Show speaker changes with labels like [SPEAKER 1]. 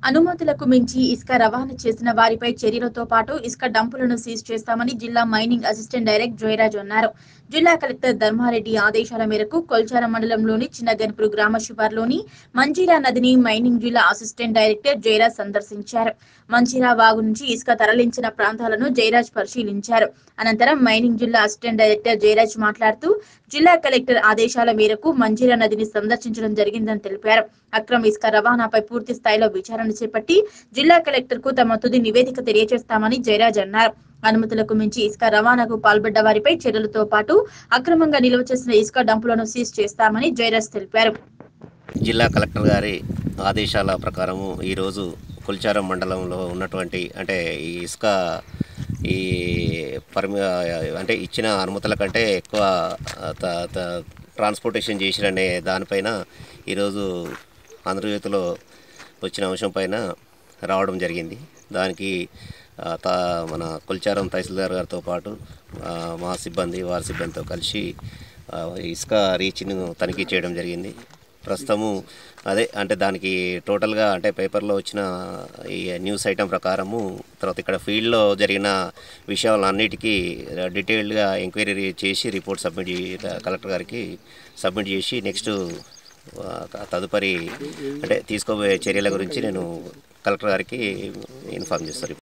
[SPEAKER 1] అనుమతులకు మించి ఇసుక రవాణా చేసిన వారిపై చర్యలతో పాటు ఇసుక డంపులను సీజ్ చేస్తామని జిల్లా మైనింగ్ అసిస్టెంట్ డైరెక్టర్ జయరాజ్ అన్నారు జిల్లా కలెక్టర్ ధర్మారెడ్డి ఆదేశాల మేరకు కొల్చార మండలంలోని చిన్నగన్పూర్ గ్రామ శివార్లోని మంజీరా నదిని మైనింగ్ జిల్లా అసిస్టెంట్ డైరెక్టర్ జయరాజ్ సందర్శించారు మంజీరా వాగు నుంచి ఇసుక తరలించిన ప్రాంతాలను జయరాజ్ పరిశీలించారు అనంతరం మైనింగ్ జిల్లా అసిస్టెంట్ డైరెక్టర్ జయరాజ్ మాట్లాడుతూ జిల్లా కలెక్టర్ ఆదేశాల మేరకు మంజీరా నదిని సందర్శించడం జరిగిందని తెలిపారు అక్రమ ఇసుక రవాణాపై పూర్తి స్థాయిలో విచారణ చేపట్టి జిల్లా కలెక్టర్ కు తమ తుది నివేదిక తెలియజేస్తామని జయరాజ్ అన్నారు అనుమతులకు మించి ఇసుక రవాణాకు పాల్పడ్డ వారిపై చర్యలతో పాటు అక్రమంగా నిల్వ చేసిన ఇసుక డంపులను సీజ్ చేస్తామని జయరాజ్ తెలిపారు
[SPEAKER 2] జిల్లా కలెక్టర్ గారి ఆదేశాల ప్రకారము ఈరోజు కుల్చారం మండలంలో ఉన్నటువంటి అంటే ఈ ఇసుక ఈ పర్మి అంటే ఇచ్చిన అనుమతుల కంటే ఎక్కువ త- త- ట్రాన్స్పోర్టేషన్ చేసిరనే దానిపైన ఈరోజు ఆంధ్రజ్యోతిలో వచ్చిన అంశం పైన రావడం జరిగింది దానికి ఆ, తా మన కుల్చారం తహసీల్దార్ గారితో పాటు ఆ, మా సిబ్బంది వారి సిబ్బందితో కలిసి ఆ, ఇసుక రీచ్ను తనిఖీ చేయడం జరిగింది ప్రస్తుతము అదే అంటే దానికి టోటల్గా అంటే పేపర్లో వచ్చిన ఈ న్యూస్ ఐటమ్ ప్రకారము తర్వాత ఇక్కడ ఫీల్డ్లో జరిగిన విషయాలన్నిటికీ డీటెయిల్డ్గా ఎంక్వైరీ చేసి రిపోర్ట్ సబ్మిట్ చే- కలెక్టర్ గారికి సబ్మిట్ చేసి నెక్స్ట్ తదుపరి అంటే తీసుకోబోయే చర్యల గురించి నేను కలెక్టర్ గారికి ఇన్ఫార్మ్ చేస్తాను